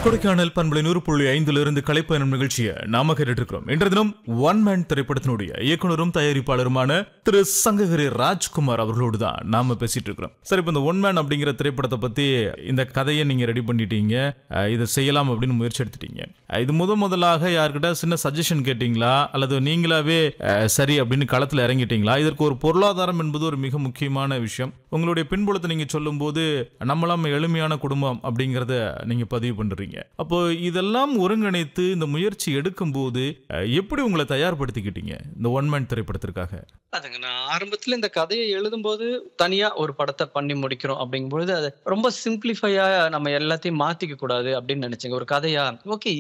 கொடைக்கானல் பண்பலை நூறு புள்ளி ஐந்துல இருந்து கலைப்பயணம் நிகழ்ச்சியை நாம கேட்டுட்டு இருக்கிறோம் இன்றைய தினம் ஒன் மேன் திரைப்படத்தினுடைய இயக்குனரும் தயாரிப்பாளருமான திரு சங்ககிரி ராஜ்குமார் அவர்களோடு தான் நாம பேசிட்டு இருக்கிறோம் சரி இப்போ இந்த ஒன் மேன் அப்படிங்கிற திரைப்படத்தை பத்தி இந்த கதையை நீங்க ரெடி பண்ணிட்டீங்க அஹ், இதை செய்யலாம் அப்படின்னு முயற்சி எடுத்துட்டீங்க அஹ், இது முத முதலாக யார்கிட்ட சின்ன சஜஷன் கேட்டீங்களா அல்லது நீங்களாவே அஹ், சரி அப்படின்னு களத்துல இறங்கிட்டீங்களா இதற்கு ஒரு பொருளாதாரம் என்பது ஒரு மிக முக்கியமான விஷயம் உங்களுடைய பின்புலத்தை நீங்க சொல்லும்போது நம்மளாம் எளிமையான குடும்பம் அப்படிங்கறத நீங்க பதிவு பண்றீங்க அப்போ இதெல்லாம் ஒருங்கிணைத்து இந்த முயற்சி எடுக்கும்போது அஹ், எப்படி உங்களை தயார்படுத்திக்கிட்டீங்க இந்த ஒன் மேன் திரைப்படத்திற்காக அதுங்க நான் ஆரம்பத்துல இந்த கதையை எழுதும்போது தனியா ஒரு படத்தை பண்ணி முடிக்கிறோம் அப்படிங்கும்பொழுது அது ரொம்ப சிம்பிளிஃபையா நம்ம எல்லாத்தையும் மாத்திக்க கூடாது அப்படின்னு நினைச்சேங்க ஒரு கதையா ஓகே